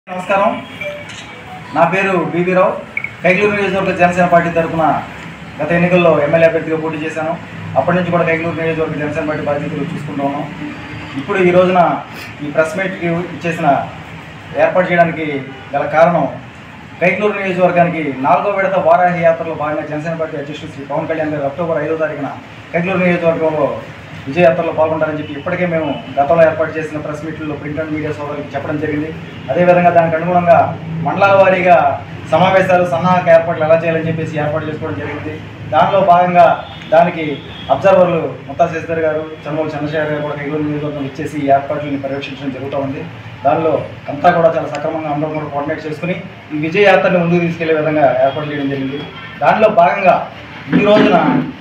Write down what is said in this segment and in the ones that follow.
నమస్కారం నా పేరు బీబీ రావు కైకలూరు నియోజకవర్గ జనసేన పార్టీ తరఫున గత ఎన్నికల్లో ఎమ్మెల్యే అభ్యర్థిగా పోటీ చేశాను అప్పటి నుంచి కూడా కైకలూరు నియోజకవర్గ జనసేన పార్టీ బాధ్యతలు చూసుకుంటూ ఉన్నాం ఇప్పుడు ఈ రోజున ఈ ప్రెస్ మీట్కి ఇచ్చేసిన ఏర్పాటు చేయడానికి గల కారణం కైకలూరు నియోజకవర్గానికి నాలుగో విడత వారాహి యాత్రలో భాగంగా జనసేన పార్టీ అధ్యక్షుడు శ్రీ పవన్ కళ్యాణ్ గారు అక్టోబర్ ఐదో తారీఖున కైకలూరు నియోజకవర్గంలో విజయయాత్రలో పాల్గొంటారని చెప్పి ఇప్పటికే మేము గతంలో ఏర్పాటు చేసిన ప్రెస్ మీట్లలో ప్రింట్ అండ్ మీడియా సోదరులకు చెప్పడం జరిగింది అదేవిధంగా దానికి అనుగుణంగా మండలాల వారీగా సమావేశాలు సన్నాహక ఏర్పాట్లు ఎలా చేయాలని చెప్పేసి ఏర్పాటు చేసుకోవడం జరిగింది దానిలో భాగంగా దానికి అబ్జర్వర్లు ముత్తా శశిధర్ గారు చంద్రబాబు చంద్రశేఖర్ గారు కూడా కైగూరు నియోజకవర్గం ఇచ్చేసి ఈ ఏర్పాట్లని పర్యవేక్షించడం జరుగుతూ ఉంది దానిలో అంతా కూడా చాలా సక్రమంగా అందరం కూడా కోఆర్డినేట్ చేసుకుని ఈ విజయ యాత్రని ముందుకు తీసుకెళ్లే విధంగా ఏర్పాటు చేయడం జరిగింది దానిలో భాగంగా ఈ రోజున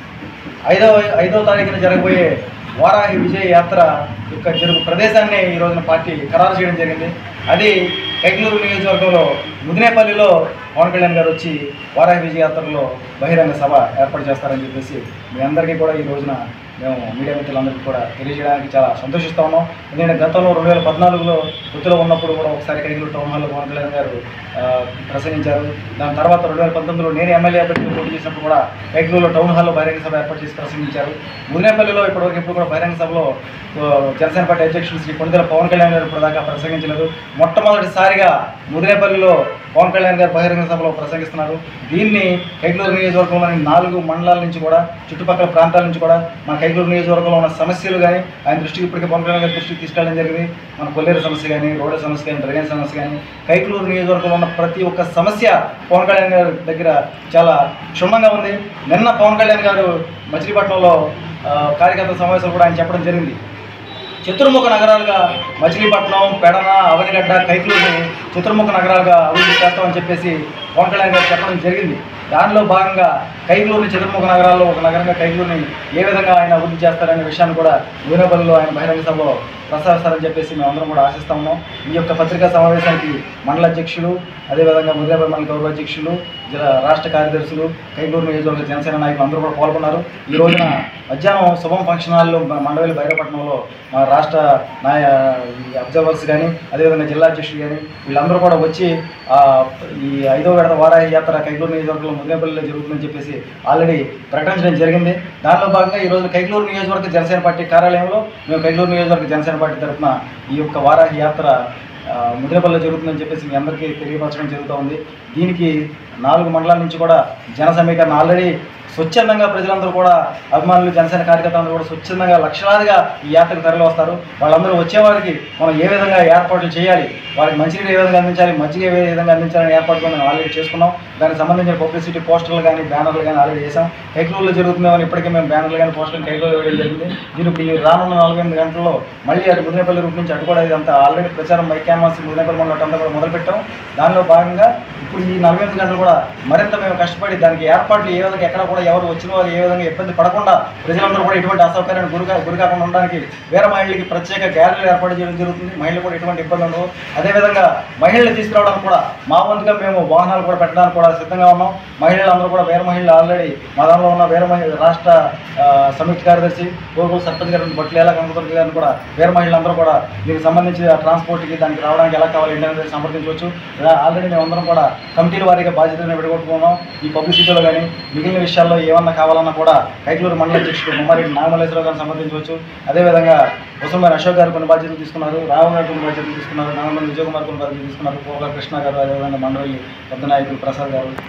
ఐదవ ఐదవ తారీఖున జరగబోయే వారాహి విజయ యాత్ర యొక్క జరుగు ప్రదేశాన్ని ఈ రోజున పార్టీ ఖరారు చేయడం జరిగింది అది కైకలూరు నియోజకవర్గంలో ముదినేపల్లిలో పవన్ కళ్యాణ్ గారు వచ్చి వారాహి విజయ యాత్రలో బహిరంగ సభ ఏర్పాటు చేస్తారని చెప్పేసి మీ అందరికీ కూడా ఈ రోజున మేము మీడియా మిత్రులందరికీ కూడా తెలియజేయడానికి చాలా సంతోషిస్తా ఉన్నాం ఎందుకంటే గతంలో రెండు వేల పద్నాలుగులో వృత్తిలో ఉన్నప్పుడు కూడా ఒకసారి కైకలూరు టౌన్ హాల్లో పవన్ కళ్యాణ్ గారు ఆ, ప్రసంగించారు దాని తర్వాత రెండు వేల పంతొమ్మిదిలో నేను ఎమ్మెల్యే అభ్యర్థిగా పోటీ చేసినప్పుడు కూడా కైకలూరులో టౌన్ హాల్లో బహిరంగ సభ ఏర్పాటు చేసి ప్రసంగించారు ముదినేపల్లిలో ఇప్పటివరకు ఎప్పుడు కూడా బహిరంగ సభలో ఆ, జనసేన పార్టీ అధ్యక్షుడు శ్రీ కొణిదెల పవన్ కళ్యాణ్ గారు ఇప్పటిదాకా ప్రసంగించలేదు మొట్టమొదటిసారిగా ముదినేపల్లిలో పవన్ కళ్యాణ్ గారు బహిరంగ సభలో ప్రసంగిస్తున్నారు దీన్ని కైకలూరు నియోజకవర్గంలోని నాలుగు మండలాల నుంచి కూడా చుట్టుపక్కల ప్రాంతాల నుంచి కూడా మన కైకలూరు నియోజకవర్గంలో ఉన్న సమస్యలు కానీ ఆయన దృష్టికి ఇప్పటికే పవన్ కళ్యాణ్ గారి దృష్టికి తీసుకెళ్ళడం జరిగింది మన కొల్లేరు సమస్య కానీ రోడ్డు సమస్య కానీ డ్రైనేజ్ సమస్య కానీ కైకలూరు నియోజకవర్గంలో ఉన్న ప్రతి ఒక్క సమస్య పవన్ కళ్యాణ్ గారి దగ్గర చాలా క్షుణ్ణంగా ఉంది నిన్న పవన్ కళ్యాణ్ గారు మచిలీపట్నంలో ఆ, కార్యకర్తల సమావేశం కూడా ఆయన చెప్పడం జరిగింది చతుర్ముఖ నగరాలుగా మచిలీపట్నం పెడన అవనిగడ్డ కైకలూరుని చతుర్ముఖ నగరాలుగా అభివృద్ధి చేస్తామని చెప్పేసి పవన్ కళ్యాణ్ గారు చెప్పడం జరిగింది దానిలో భాగంగా కైకలూరుని చతుర్ముఖ నగరాల్లో ఒక నగరంగా కైకలూరుని ఏ విధంగా ఆయన అభివృద్ధి చేస్తారనే విషయాన్ని కూడా నూనెపల్లిలో ఆయన బహిరంగ సభలో ప్రస్తావిస్తారని చెప్పేసి మేము అందరం కూడా ఆశిస్తా ఉన్నాం ఈ యొక్క పత్రికా సమావేశానికి మండల అధ్యక్షులు అదేవిధంగా ముదిరాబాద్ మండల గౌరవ అధ్యక్షులు జిల్లా రాష్ట్ర కార్యదర్శులు కైకలూరు నియోజకవర్గ జనసేన నాయకులు అందరూ కూడా పాల్గొన్నారు ఈ రోజున మధ్యాహ్నం శుభం ఫంక్షన్ హాల్లో మన మండవేలి భైరవపట్నంలో మా రాష్ట్ర నాయ ఈ అబ్జర్వర్స్ కానీ అదేవిధంగా జిల్లా అధ్యక్షులు కానీ వీళ్ళందరూ కూడా వచ్చి ఆ, ఈ ఐదో విడత వారాహి యాత్ర కైకలూరు నియోజకవర్గంలో ముదినేపల్లిలో జరుగుతుందని చెప్పేసి ఆల్రెడీ ప్రకటించడం జరిగింది దానిలో భాగంగా ఈ రోజు కైకలూరు నియోజకవర్గ జనసేన పార్టీ కార్యాలయంలో మేము కైకలూరు నియోజకవర్గ జనసేన పార్టీ తరఫున ఈ యొక్క వారాహి యాత్ర ఆ, ముదిరేపల్లిలో జరుగుతుందని చెప్పేసి మీ అందరికీ తెలియపరచడం జరుగుతూ ఉంది దీనికి నాలుగు మండలాల నుంచి కూడా జన సమీకరణ ఆల్రెడీ స్వచ్ఛందంగా ప్రజలందరూ కూడా అభిమానులు జనసేన కార్యకర్తలందరూ కూడా స్వచ్ఛందంగా లక్షలాదిగా ఈ యాత్రకు తరలి వస్తారు వాళ్ళందరూ వచ్చేవారికి మనం ఏ విధంగా ఏర్పాట్లు చేయాలి వారికి మంచినీరు ఏ విధంగా అందించాలి మజ్జిగ ఏ విధంగా అందించాలని ఏర్పాట్లు మనం ఆల్రెడీ చేసుకున్నాం దానికి సంబంధించిన పబ్లిసిటీ పోస్టర్లు కానీ బ్యానర్లు కానీ ఆల్రెడీ చేసాం కైకలూరులో జరుగుతుందేమని ఇప్పటికే మేము బ్యానర్లు కానీ పోస్టర్లు కైకలూరు వేయడం జరిగింది దీనికి ఈ రానున్న నలభై ఎనిమిది గంటల్లో మళ్ళీ అటు ముదినేపల్లి రూట్ నుంచి అటు కూడా ఇదంతా ఆల్రెడీ ప్రచారం బై క్యాన్వాస్ ముదినేపల్లి మండలం అంతా కూడా మొదలుపెట్టాం దానిలో భాగంగా ఇప్పుడు ఈ నలభై ఎనిమిది గంటలు కూడా మరింత మేము కష్టపడి దానికి ఏర్పాట్లు ఏ విధంగా ఎక్కడ కూడా ఎవరు వచ్చిన వారు ఏ విధంగా ఇబ్బంది పడకుండా ప్రజలందరూ కూడా ఎటువంటి అసౌకర్యానికి గురి గురి కాకుండా ఉండడానికి వేరే మహిళలకి ప్రత్యేక గ్యాలరీలు ఏర్పాటు చేయడం జరుగుతుంది మహిళలు కూడా ఎటువంటి ఇబ్బంది ఉండవు అదేవిధంగా మహిళలు తీసుకురావడానికి కూడా మా వంతుగా మేము వాహనాలు కూడా పెట్టడానికి కూడా సిద్ధంగా ఉన్నాం మహిళలు అందరూ కూడా వేరే మహిళలు ఆల్రెడీ మా దానిలో ఉన్న వేరే మహిళ రాష్ట్ర ఆ, సంయుక్త కార్యదర్శి గోగుల్ సర్పంచ్ గారిని బొట్లు ఎలా కనపడుతుంది గారిని కూడా వేరే మహిళలందరూ కూడా దీనికి సంబంధించి ఆ ట్రాన్స్పోర్ట్కి దానికి రావడానికి ఎలా కావాలి ఇంటర్నెట్ సంప్రదించవచ్చు ఇలా ఆల్రెడీ మేమందరం కూడా కమిటీల వారీగా బాధ్యతలను విడగొట్టుకున్నాం ఈ పబ్లిసిటీలో కానీ మిగిలిన విషయాల్లో ఏమన్నా కావాలన్నా కూడా కైకలూరు మండల అధ్యక్షుడు కుమారెడ్డి నాగమల్లేశ్వరరావు గారిని సంప్రదించవచ్చు అదేవిధంగా ఉస్మాన్ అశోక్ గారు కొన్ని బాధ్యతలు తీసుకున్నారు రావు గారు కొన్ని బాధ్యతలు తీసుకున్నారు నాగమల్లి విజయకుమార్ కొన్ని బాధ్యతలు తీసుకున్నారు పోగా కృష్ణ గారు అదేవిధంగా మండలి పెద్ద నాయకులు ప్రసాద్ గారు